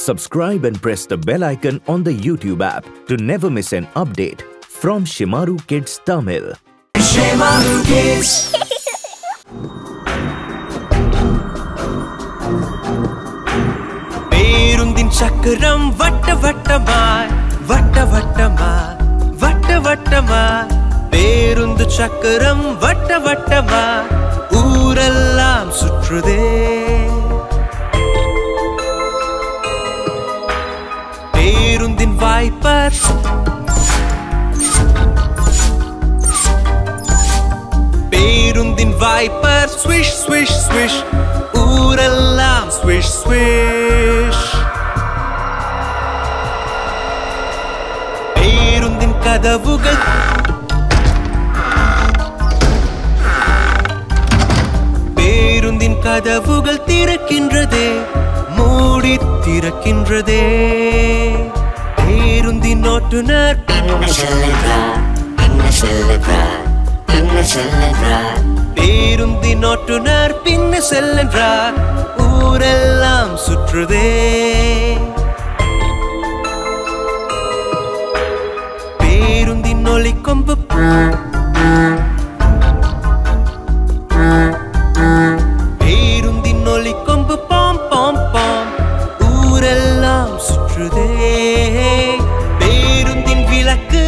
Subscribe and press the bell icon on the YouTube app to never miss an update from Shimaru Kids Tamil. பேருந்தின் சக்கரம் வட்ட வட்டமாய் வட்ட வட்டமாய் வட்ட வட்டமாய் பேருந்து சக்கரம் வட்ட வட்டமாய் ஊரெல்லாம் சுற்றுதே பேருந்தின் வாய்ப்பர் பேருந்தின் வாய்ப்பர் ஸ்விஷ் ஸ்விஷ் ஸ்விஷ் ஊரெல்லாம் ஸ்விஷ் ஸ்விஷ் பேருந்தின் கதவுகள் பேருந்தின் கதவுகள் திறக்கின்றதே மூடி திறக்கின்றதே பேருந்தின் ஓட்டுநர் என்ன சொல்லுகிறார் என்ன சொல்லுகிறார் என்ன சொல்லுகிறார் பேருந்தின் ஓட்டுநர் பின்ன செல்லென்றார் ஊரெல்லாம் சுற்றுதே பேருந்தின் ஒளி கொம்பு பேருந்தின் ஒளி கொம்பு பாம் பாம் பாம் ஊரெல்லாம் சுற்றுதே பேருந்தின் விளக்கு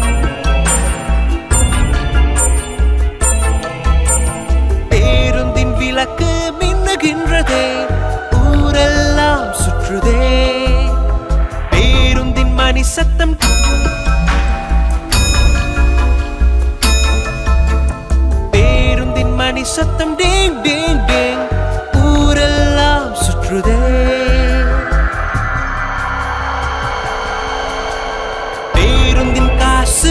பேருந்தின் விளக்கு மின்னுகின்றதே ஊரெல்லாம் சுற்றுதே பேருந்தின் மணி சத்தம் பேருந்தின் மணி சத்தம் டேங் டேங் டேங் ஊரெல்லாம் சுற்றுதே பேருந்தின் காசு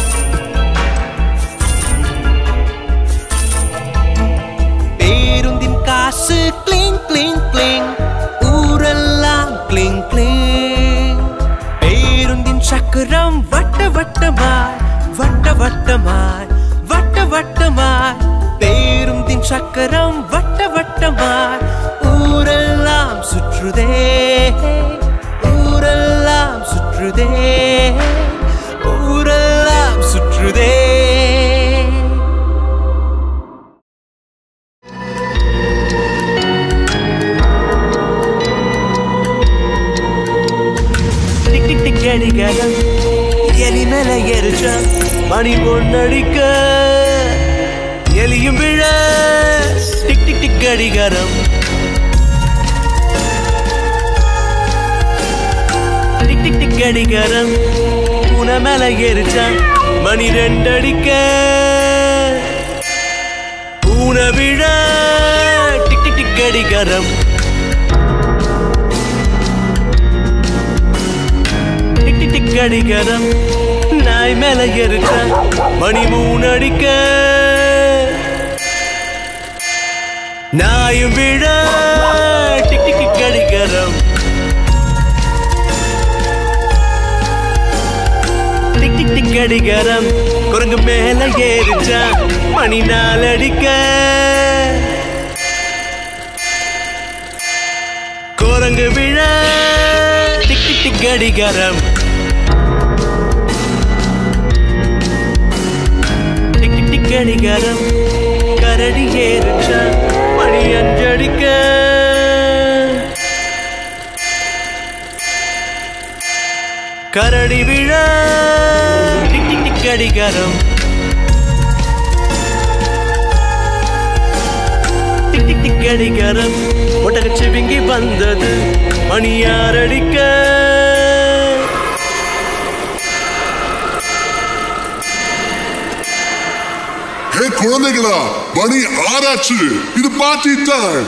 பேருந்தின் காசு கிளிங் கிளிங் கிளிங் ஊரெல்லாம் கிளிங் கிளிங் பேருந்தின் சக்கரம் வட்ட வட்டமாய் வட்ட வட்டமாய் வட்ட வட்டமாய் பேருந்தின் சக்கரம் வட்ட வட்டமாய் ஊரெல்லாம் சுற்றுதே ஊரெல்லாம் சுற்றுதே ஊரெல்லாம் சுற்றுதே டிக் டிக் டிக் அடிக்காரம் எலி மேல எரிச்ச மணி பொண்ணடிக்க எலியும் விழ டிக் டிக் டிக் அடிகாரம் டிக் டிக் டிக் அடிகாரம் உன மேல எரிச்ச மணி ரெண்டடிக்க ஊன விழ டிக் டிக் டிக் அடிகாரம் டிக் டிக் டிக் அடிக்கரம் நாய் மேல எரிச்ச மணி மூணு அடிக்க நாயும் விழ டிக் டிக் டிக் அடிக்கரம் டிக் டிக் டிக் அடிக்கரம் குரங்கு மேல ஏறிச்ச மணி நாலு அடிக்க குரங்கு விழ டிக் டிக் டிக் அடிகாரம் டிக் டிக் டிக் அடிகாரம் கரடி ஏறிச்ச மணி அஞ்சடிக்க கரடி விழ டிக் டிக் டிக் அடிகாரம் டிக் டிக் டிக் அடிகாரம் ஒட்டகச்சி விங்கி வந்தது மணியார் அடிக்க ஹே குழந்தைகளா மணி ஆராய்ச்சி இது பார்ட்டி டைம்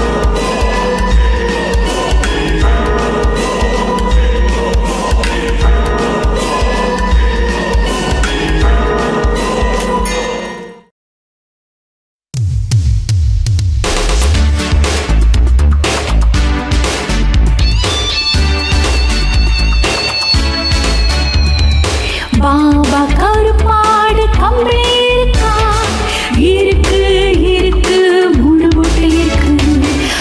பாபா கருப்பாடு கம்பளி இருக்கா இருக்கு இருக்கு முழு முட்டை இருக்கு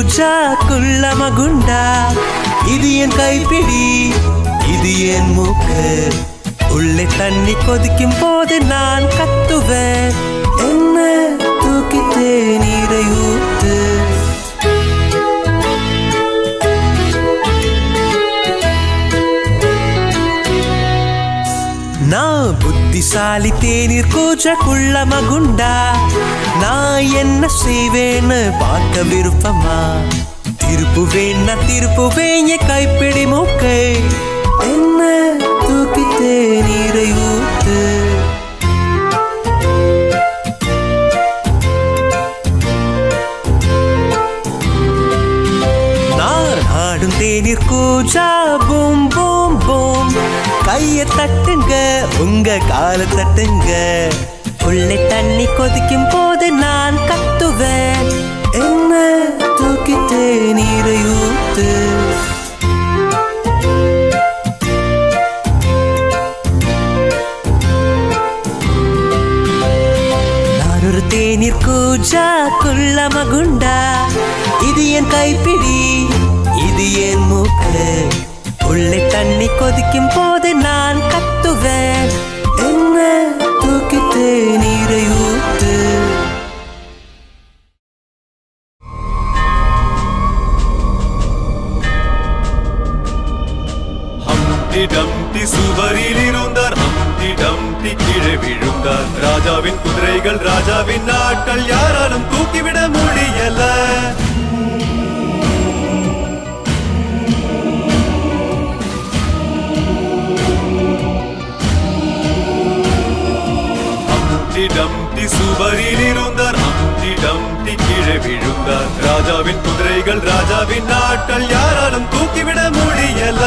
கூஜா குள்ளம குண்டா இது என் கைப்பிடி இது என் மூக்கு உள்ளே தண்ணி கொதிக்கும் போது நான் கத்துவேன் என்ன தூக்கித்தே நீரை ஊத்து நான் புத்திசாலி தேநீர் கூச்ச குள்ள மகுண்டா நான் என்ன செய்வேன்னு பார்க்க விருப்பமா திருப்புவேன் நான் திருப்புவேன் என் கைப்பிடி மூக்கை என்ன தூக்கி தேநீரை ஊத்து நான் ஆடும் தேநீர் கூச்சா பூம் பூம் பூம் கைய தட்டுங்க உங்க கால தட்டுங்க உள்ளே தண்ணி கொதிக்கும் போது நான் கத்துவேன் என்ன தூக்கி தேநீரை ஊத்து நான் ஒரு தேநீர் கூஜா குள்ளம குண்டா இது என் கைப்பிடி இது என் மூக்கு உள்ளே தண்ணி கொதிக்கும் போது நான் கத்துவேன் என்ன தூக்கி தேநீரை ஊத்து ஹம்டி டம்டி சுவரில் இருந்தார் ஹம்டி டம்டி கீழே விழுந்தார் ராஜாவின் குதிரைகள் ராஜாவின் நாட்கள் யாராலும் தூக்கிவிட முடியல ஹம்டி டம்டி சுவரில் இருந்தார் ஹம்டி டம்டி கீழே விழுந்தார் ராஜாவின் குதிரைகள் ராஜாவின் நாட்கள் யாராலும் தூக்கிவிட முடியல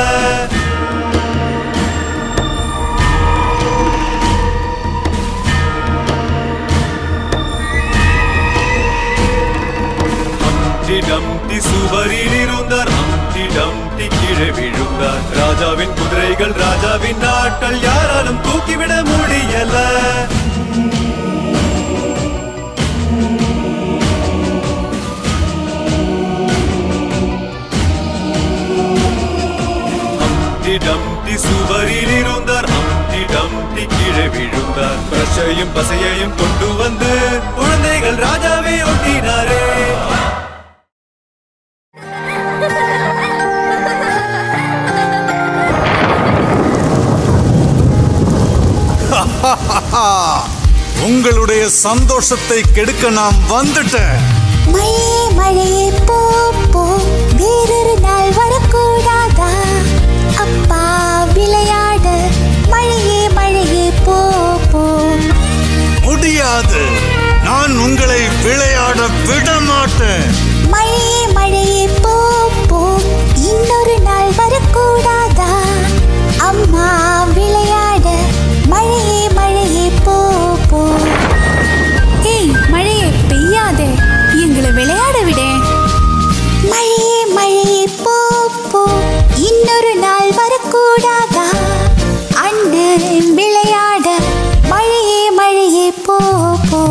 ஹம்டி டம்டி சுவரில் இருந்தார் ஹம்டி டம்டி கீழே விழுந்தார் ராஜாவின் குதிரைகள் ராஜாவின் நாட்கள் யாராலும் தூக்கிவிட முடியல ஹம்டி டம்டி சுவரில் இருந்தார் ஹம்டி டம்டி கீழே விழுந்தார் பிரஷையும் பசையையும் கொண்டு வந்து குழந்தைகள் ராஜாவை ஒட்டினாரே உங்களுடைய சந்தோஷத்தை கெடுக்க நான் வந்துட்டேன் மழையே மழையே போ போ வேறொரு நாள் வரக்கூடாதா அப்பா விளையாட மழையே மழையே போ போ முடியாது நான் உங்களை விளையாட விட மாட்டேன் மழையே மழையே போ போ இன்னொரு நாள் வரக்கூடாதா அம்மா விளையாட மழையே மழையே போ போ ஏய் மழையே பெய்யாதே எங்களை விளையாட விடே மழையே மழையே போ போ இன்னொரு நாள் வரக்கூடாதா அண்ணன் விளையாட மழையே மழையே போ போ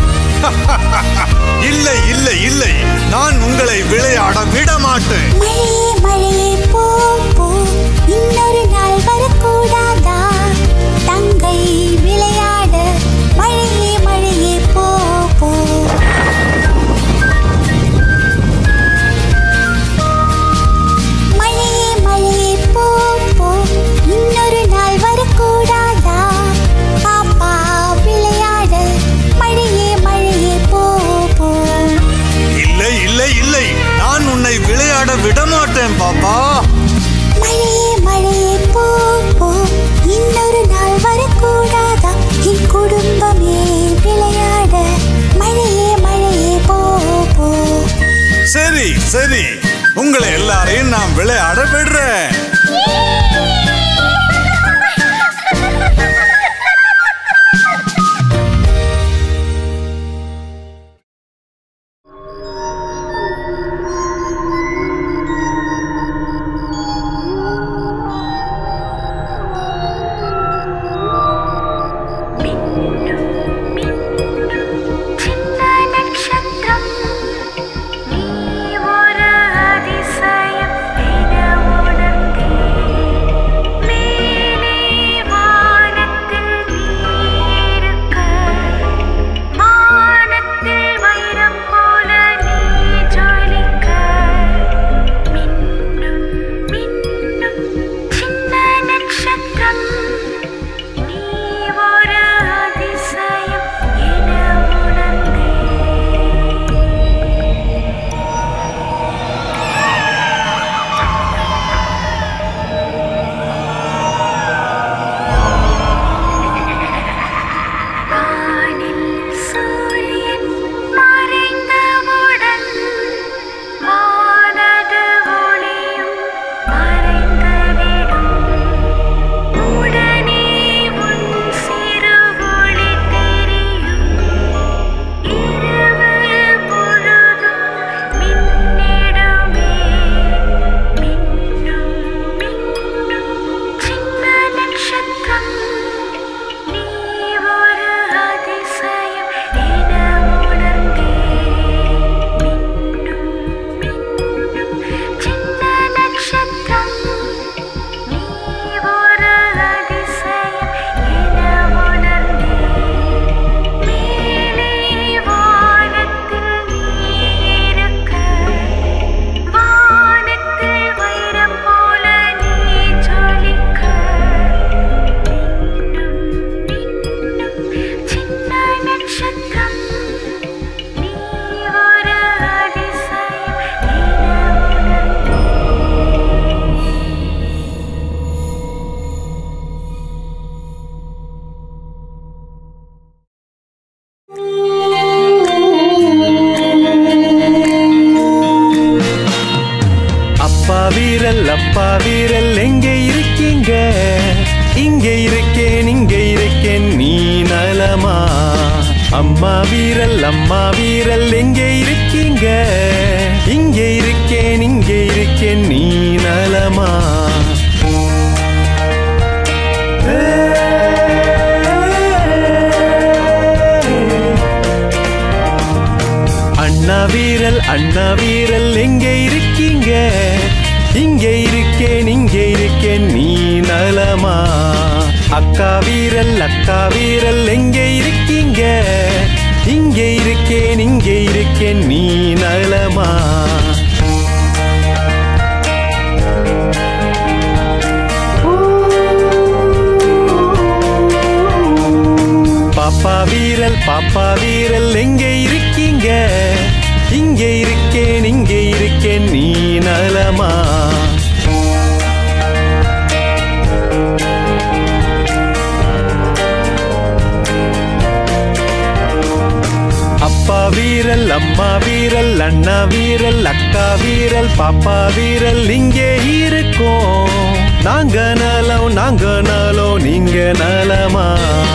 இல்லை இல்லை இல்லை நான் உங்களை விளையாட விட மாட்டேன் மழையே மழையே போ போ இன்னொரு நாள் வரக்கூடாதா தங்கை விளையாட மழையே மழையே போ போ மழையே மழையே போ போ இன்னொரு நாள் வரக்கூடாதா பாப்பா விளையாட மழையே மழையே போ போ இல்லை இல்லை இல்லை நான் உன்னை விளையாட விட மாட்டேன் பாப்பா மழையே மழையே போ போ இன்னொரு நாள் வரக்கூடாதா என் குடும்பமே விளையாட மழையே மழையே போ போ சரி சரி உங்களை எல்லாரையும் நான் விளையாட விடுறேன் சின்ன நட்சத்திரம் நீ ஒரு அம்மா வீரல் அம்மா வீரல் எங்கே இருக்கீங்க இங்கே இருக்கேன் இங்கே இருக்கேன் நீ நலமா அண்ணா வீரல் அண்ணா வீரல் எங்கே இருக்கீங்க இங்கே இருக்கேன் இங்கே இருக்கேன் நீ நலமா அக்கா வீரல் அக்கா வீரல் எங்கே இருக்கீங்க இங்கே இருக்கேன் இங்கே இருக்கேன் நீ நலமா பாப்பா வீரல் பாப்பா வீரல் எங்கே இருக்கீங்க இங்கே இருக்கேன் இங்கே இருக்கேன் நீ நலமா அப்பா வீரல் அம்மா வீரல் அண்ணா வீரல் அக்கா வீரல் பாப்பா வீரல் இங்கே இருக்கோம் நாங்க நலம் நாங்க நலம் நீங்க நலமா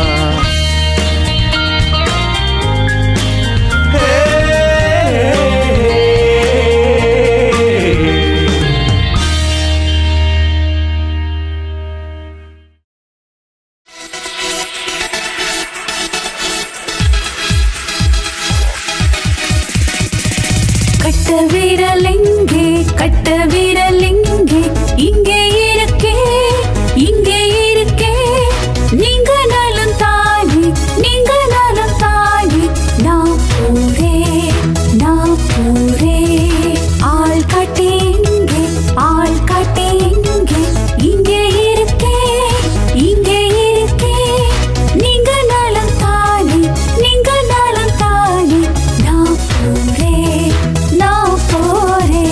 கட்ட விரல் எங்கே கட்ட விரல் எங்கே இங்கே இருக்கே இங்கே இருக்கே நீங்க நலம் தானே நீங்க நலம் தானே நான் போரே நான் போரே ஆள் காட்டே எங்கே ஆள் காட்டே எங்கே இங்கே இருக்கே இங்கே இருக்கே நீங்க நலம் தானே நீங்க நலம் தானே நான் போரே நான் போரே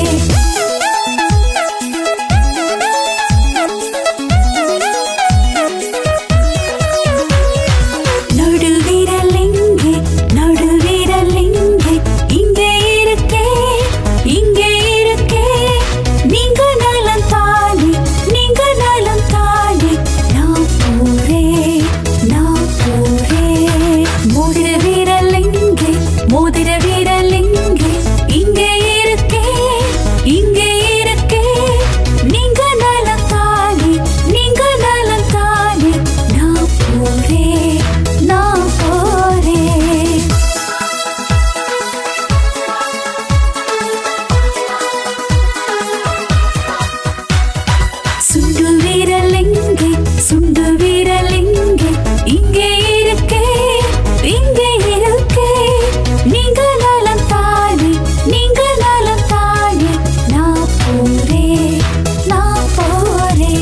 நடுவிரல் எங்கே நடுவிரல் எங்கே இங்கே இருக்கே இங்கே இருக்கே நீங்க நலம் தானே நீங்க நலம் தானே நான் போரே நான் போரே மோதிர விரல் எங்கே மோதிர விரல் எங்கே இங்கே இருக்கே இங்கே இருக்கே நீங்க நலம் தானே நீங்க நலம் தானே நான் போரே நான் போரே சுண்டு வீரல் எங்கே சுண்டு வீரல் எங்கே இங்கே இருக்கே இங்கே இருக்கே நீங்க நலம் தானே நீங்க நலம் தானே நான் போரே நான் போரே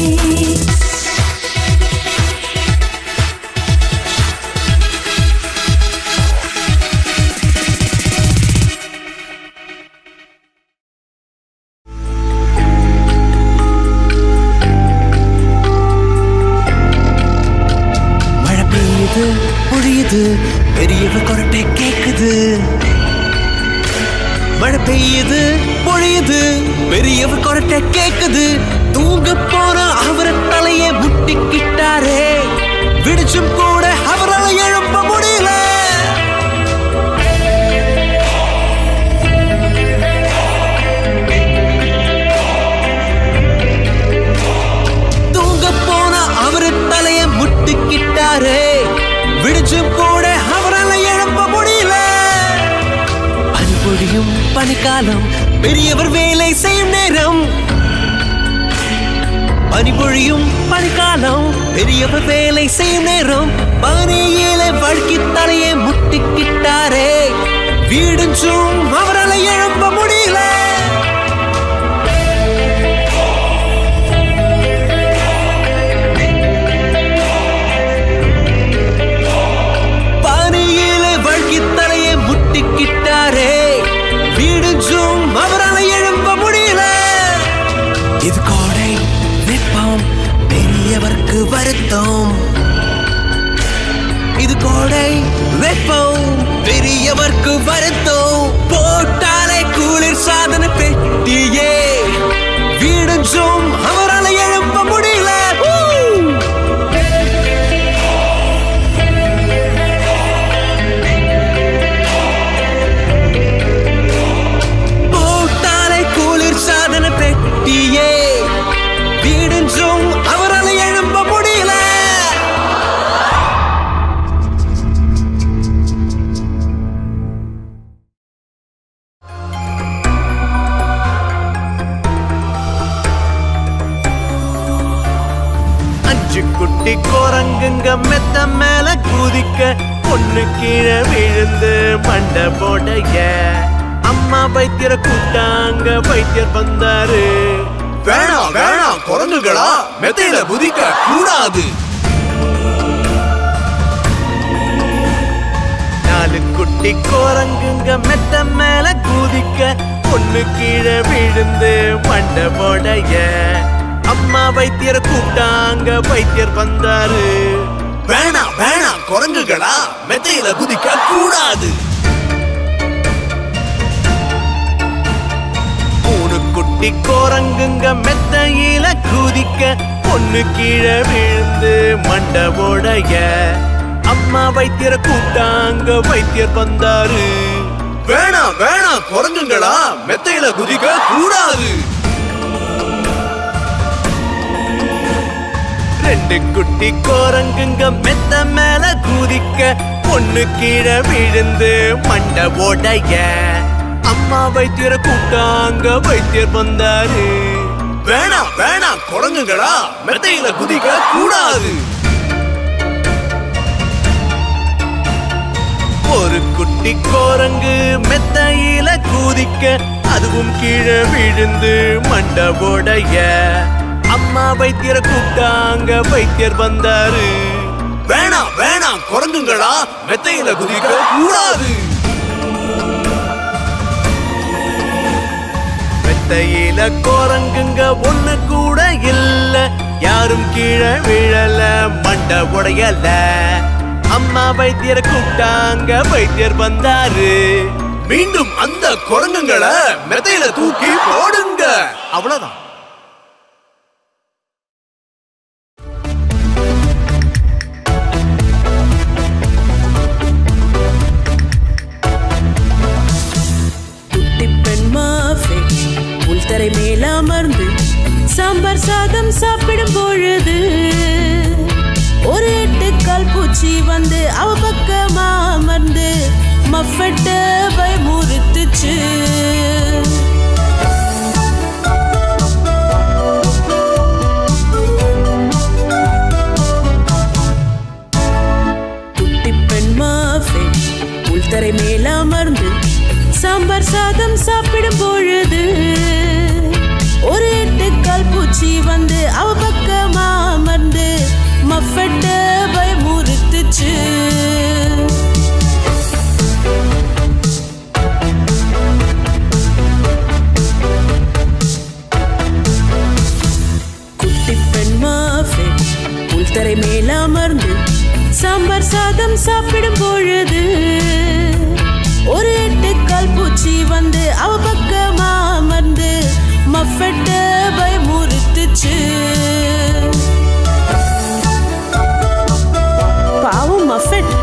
மழை பெய்யுது பொழியுது பெரியவ கொரட்டை கேக்குது மழை பெய்யுது பொழியுது பெரியவ கொரட்டை கேக்குது தூங்க போன அவர தலைய முட்டிக்கிட்டாரே விடிச்சும் கூட அவரால் எழுப்ப முடியல தூங்க போன அவரு தலைய முட்டிக்கிட்டாரே விடிச்சும் கூட அவரால் எழுப்ப முடியல பனிபொழியும் பனிக்காலம் பெரியவர் வேலை செய்யும் நேரம் பனிபொழியும் பனிக்காலம் பெரியவர் வேலை செய்யும் நேரம் பனியில வழுக்கி தலையை முட்டிக்கிட்டாரே வீடுச்சும் அவரால் எழுப்ப முடியல பனியிலே வழுக்கி தலையை முட்டிக்கிட்டாரே வீடுச்சும் அவரால் எழுப்ப முடியல இது கோடை வெப்பம் பெரியவர்க்கு வருத்தம் இது கோடை வெப்பம் பெரியவர்க்கு வருத்தம் போட்டாலே குளிர் சாதன பெட்டியே வீடுச்சும் அவரால் எழுப்ப முடியல Woo! குரங்குங்க மெத்த மேல குதிக்க பொண்ணு கீழே விழுந்து மண்டை போடைய அம்மா வைத்தியர கூட்டாங்க வைத்தியர் வந்தாரு வேணாம் வேணாம் குரங்குகளா மெத்தையில குதிக்க கூடாது நாலு குட்டி குரங்குங்க மெத்த மேல குதிக்க பொண்ணு கீழே விழுந்து மண்டை போடைய அம்மா வைத்தியர கூப்பிட்டாங்க வைத்தியர் வந்தாரு வேணாம் வேணாம் குரங்குகளா மெத்தையில குதிக்க கூடாது மூணு குட்டி குரங்குங்க மெத்தையில குதிக்க பொண்ணு கீழே விழுந்து மண்டை போடைய அம்மா வைத்தியர கூப்பிட்டாங்க வைத்தியர் வந்தாரு வேணாம் வேணாம் குரங்குகளா மெத்தையில குதிக்க கூடாது ரெண்டு குட்டி குரங்குங்க மெத்த மேல குதிக்க பொண்ணு கீழே விழுந்து மண்டை போடைய அம்மா வைத்தியர கூப்பிட்டாங்க வைத்தியர் வந்தாரு வேணாம் வேணாம் குரங்குகளா மெத்தையில குதிக்க கூடாது ஒரு குட்டி குரங்கு மெத்தையில குதிக்க அதுவும் கீழே விழுந்து மண்டை போடைய அம்மா வைத்தியர கூப்பிட்டாங்க வைத்தியர் வந்தாரு வேணாம் வேணாம் குரங்குகளா மெத்தையில குதிக்க கூடாது மெத்தையில குரங்குங்க ஒண்ணு கூட இல்ல யாரும் கீழே விழல மண்டை உடையல அம்மா வைத்தியர கூப்பிட்டாங்க வைத்தியர் வந்தாரு மீண்டும் அந்த குரங்குங்களை மெத்தையில தூக்கி போடுங்க அவ்வளவுதான் குட்டி பெண் மாஃபே உள்தரை மேல அமர்ந்து சாம்பார் சாதம் சாப்பிடும் பொழுது ஒரு எட்டு கால் பூச்சி வந்து அவ பக்கமா அமர்ந்து மஃபட்ட பயமுறுத்துச்சு குட்டி பெண் மாஃபே உள்தரை மேல அமர்ந்து சாம்பார் சாதம் சாப்பிடும் பொழுது ஒரு எட்டு கால் பூச்சி வந்து அவ பக்கமா அமர்ந்து மஃபட்ட பயமுறுத்துச்சு குட்டி பெண் மாஃபே உள்தரை மேல அமர்ந்து சாம்பார் சாதம் சாப்பிடும் பொழுது ஒரு எட்டு கால் பூச்சி வந்து அவ பக்கமா அமர்ந்து மஃபட்ட பயமுறுத்துச்சு பாவம் மஃபட்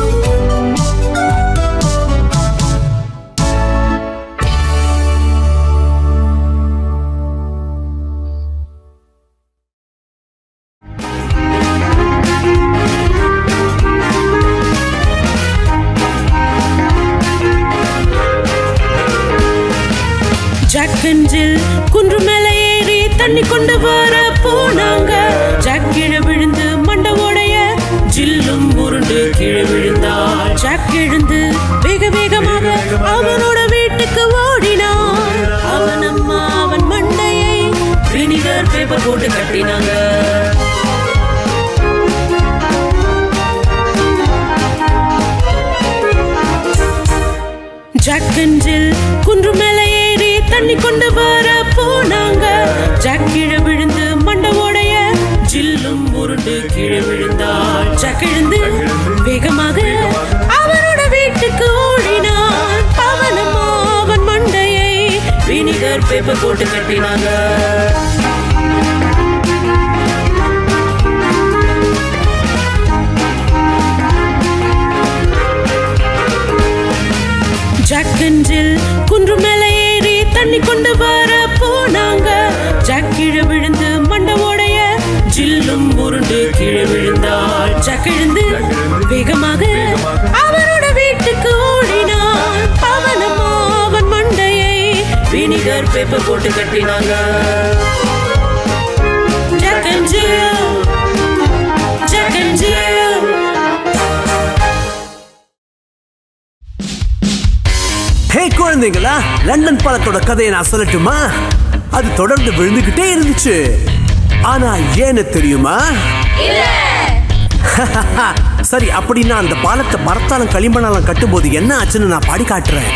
ஜாக்கஞ்சில் குன்று மேலே ஏறி தண்ணி கொண்டு வர போனாங்க ஜாக் கீழே விழுந்து மண்டை உடைய ஜில்லும் உருண்டு கீழே விழுந்தாள் ஜாக் எழுந்து வேக வேகமாக அவனோட வீட்டுக்கு ஓடினான் அவன் அம்மா அவன் மண்டையை வினிகர் பேப்பர் போட்டு கட்டினாங்க ஜாக்கஞ்சில் குன்று மேலே ஏறி தண்ணி கொண்டு வர போனாங்க ஜாக் கீழே விழுந்து மண்டை உடைய ஜில்லும் உருண்டு கீழே விழுந்தாள் ஜாக் எழுந்து வேகமாக அவனோட வீட்டுக்கு ஓடினான் அவனம்மா அவன் மண்டையை வினிகர் பேப்பர் போட்டு கட்டினாங்க ஜாக்கஞ்சில் குன்று மேலே ஏறி தண்ணி கொண்டு வர போனாங்க ஜாக் கீழே விழுந்து மண்டை உடைய ஜில்லும் உருண்டு கீழே விழுந்தாள் ஜாக் எழுந்து வேகமாக அவனோட வீட்டுக்கு ஓடினான் அவனம்மா அவன் மண்டையை வினிகர் பேப்பர் போட்டு கட்டினாங்க ஜாக்கஞ்சில் ஜாக்கஞ்சில் குழந்தைங்களா லண்டன் பாலத்தோட கதையை நான் சொல்லட்டுமா அது தொடர்ந்து விழுந்துகிட்டே இருந்துச்சு ஆனா ஏன்னு தெரியுமா சரி அப்படின்னா அந்த பாலத்தை மரத்தாலும் களிமண்ணாலும் கட்டும்போது என்ன ஆச்சுன்னு நான் பாடி காட்டுறேன்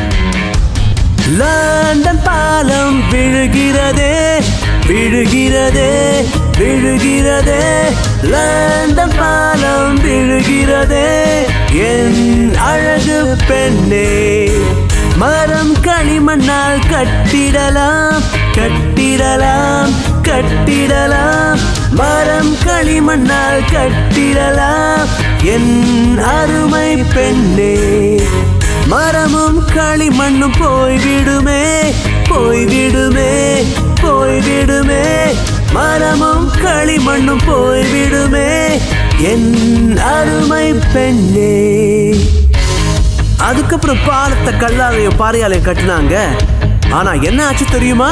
லண்டன் பாலம் விழுகிறதே விழுகிறதே விழுகிறதே லண்டன் பாலம் விழுகிறதே என் அழகு பெண்ணே மரம் களிமண்ணால் கட்டிடலாம் கட்டிடலாம் கட்டிடலாம் மரம் களிமண்ணால் கட்டிடலாம் என் அருமை பெண்ணே மரமும் களிமண்ணும் போய்விடுமே போய்விடுமே போய்விடுமே மரமும் களிமண்ணும் போய்விடுமே என் அருமை பெண்ணே அதுக்கப்புறம் பாலத்தை கல்லாலையும் பாறையாலையும் கட்டினாங்க ஆனா என்ன ஆச்சு தெரியுமா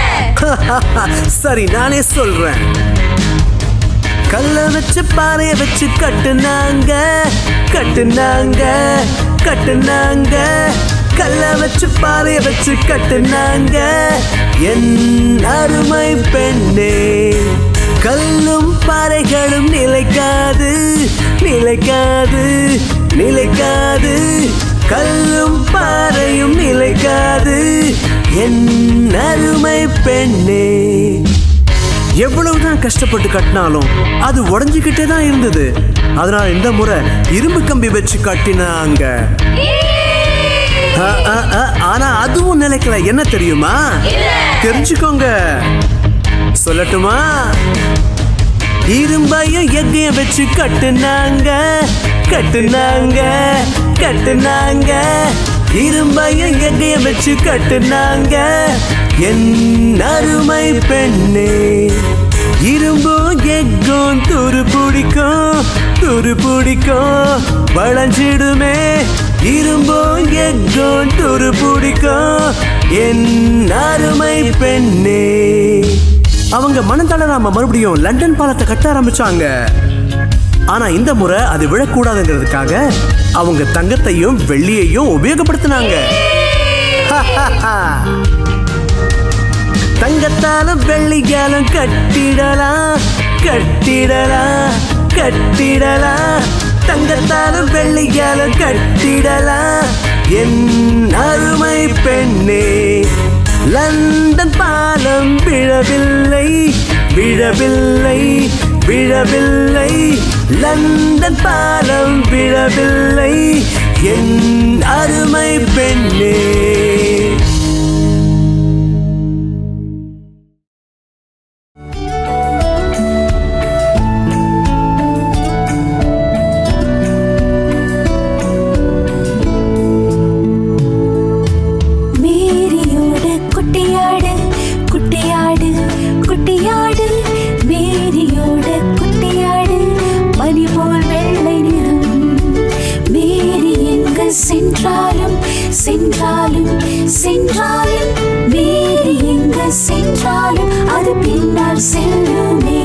சரி நானே சொல்றேன் கல்ல வச்சு பாறைய வச்சு கட்டுனாங்க கட்டுனாங்க கட்டுனாங்க கல்ல வச்சு பாறைய வச்சு கட்டுனாங்க என் அருமை பெண்ணே கல்லும் பாறைகளும் நிலைக்காது நிலைக்காது நிலைக்காது கல்லும் பாறையும் நிலைக்காது என் அருமை பெண்ணே எவ்வளவுதான் கஷ்டப்பட்டு கட்டினாலும் அது உடஞ்சுக்கிட்டே தான் இருந்தது அதனால இந்த முறை இரும்பு கம்பி வச்சு கட்டினாங்க அ, அ, அ, ஆனா அதுவும் நிலைக்கல என்ன தெரியுமா தெரிஞ்சுக்கோங்க சொல்லட்டுமா இரும்பையும் எக்கையும் வச்சு கட்டுனாங்க கட்டுனாங்க கட்டுனாங்க இரும்பையும் எக்கையும் வச்சு கட்டுனாங்க என் அருமை பெண்ணே இரும்பும் எக்கும் துரு பிடிக்கும் துரு பிடிக்கும் வளைஞ்சிடுமே இரும்பும் எக்கும் துரு பிடிக்கும் என் அருமை பெண்ணே அவங்க மனம் தளராம மறுபடியும் லண்டன் பாலத்தை கட்ட ஆரம்பிச்சாங்க ஆனா இந்த முறை அது விழக்கூடாதுங்கிறதுக்காக அவங்க தங்கத்தையும் வெள்ளியையும் உபயோகப்படுத்தினாங்க தங்கத்தாலும் வெள்ளியாலும் கட்டிடலாம் கட்டிடலாம் கட்டிடலாம் தங்கத்தாலும் வெள்ளியாலும் கட்டிடலாம் என் அருமை பெண்ணே லண்டன் பாலம் விழவில்லை விழவில்லை விழவில்லை லண்டன் பாலம் விழவில்லை என் அருமை பெண்ணே மேரியோட குட்டியாடு குட்டியாடு குட்டியாடு மேரியோட குட்டியாடு பனி போல் வெள்ளை நிறம் மேரி எங்க சென்றாலும் சென்றாலும் சென்றாலும் மேரி எங்க சென்றாலும் அது பின்னால் செல்லுமே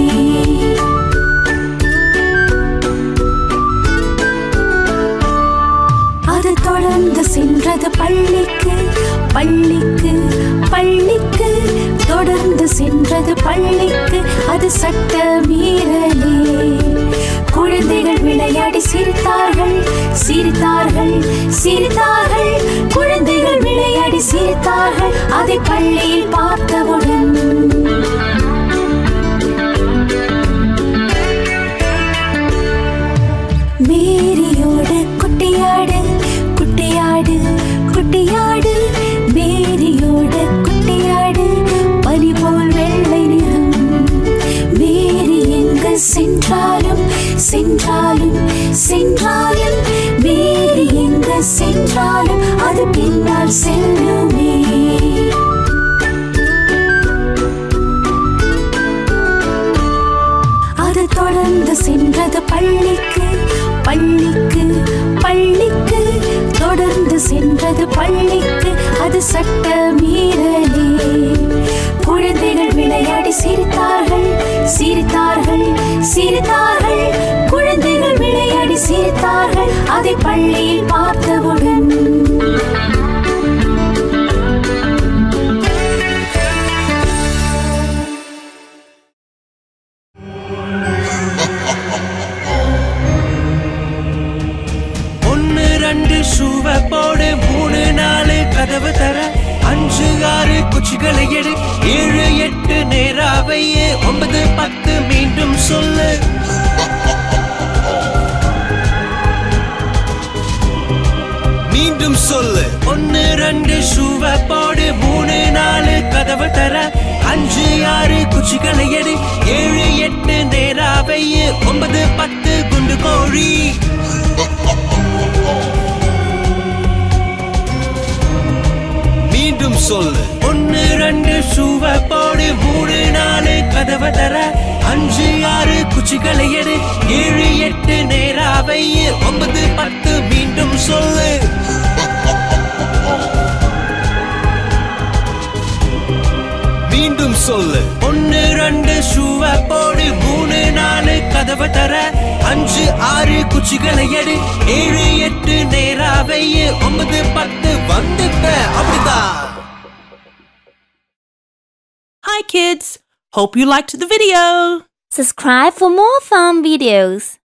அது தொடர்ந்து சென்றது பள்ளிக்கு பள்ளிக்கு பள்ளிக்கு தொடர்ந்து சென்றது பள்ளிக்கு அது சட்ட மீறலே குழந்தைகள் விளையாடி சிரித்தார்கள் சிரித்தார்கள் சிரித்தார்கள் குழந்தைகள் விளையாடி சிரித்தார்கள் அதை பள்ளியில் பார்த்தவுடன் மேரியோட குட்டியாடு குட்டியாடு குட்டியாடு மேரியோட குட்டியாடு பனி போல் வெள்ளை நிறம் மேரி எங்க சென்றாலும் சென்றாலும் சென்றாலும் மேரி எங்க சென்றாலும் அது பின்னால் செல்லுமே அது தொடர்ந்து சென்றது பள்ளிக்கு பள்ளிக்கு பள்ளிக்கு தொடர்ந்து சென்றது பள்ளிக்கு அது சட்ட மீறலே குழந்தைகள் விளையாடி சிரித்தார்கள் சிரித்தார்கள் சிரித்தார்கள் குழந்தைகள் விளையாடி சிரித்தார்கள் அதை பள்ளியில் பார்த்தவுடன் ரெண்டு ஷூவ போடு மூணு நாலு கதவு தர அஞ்சு ஆறு குச்சிகளை எடு ஏழு எட்டு நேராவையே ஒன்பது பத்து மீண்டும் சொல்லு மீண்டும் சொல்லு ஒன்னு ரெண்டு ஷூவ போடு மூணு நாலு கதவு தர அஞ்சு ஆறு குச்சிகளை எடு ஏழு எட்டு நேராவையே ஒன்பது பத்து குண்டு கோழி மீண்டும் சொல்லு ஒன்னு ரெண்டு ஷூவ போடு மூணு நாலு கதவை தர அஞ்சு ஆறு குச்சிகளை எடு ஏழு எட்டு நேராவை ஒன்பது பத்து மீண்டும் சொல்லு மீண்டும் சொல்லு ஒன்னு ரெண்டு ஷூவ போடு மூணு நாலு கதவை தர அஞ்சு ஆறு குச்சிகளை எடு ஏழு எட்டு நேராவை ஒன்பது பத்து வந்துட்ட அப்படிதான் Hi kids! Hope you liked the video! Subscribe for more fun videos.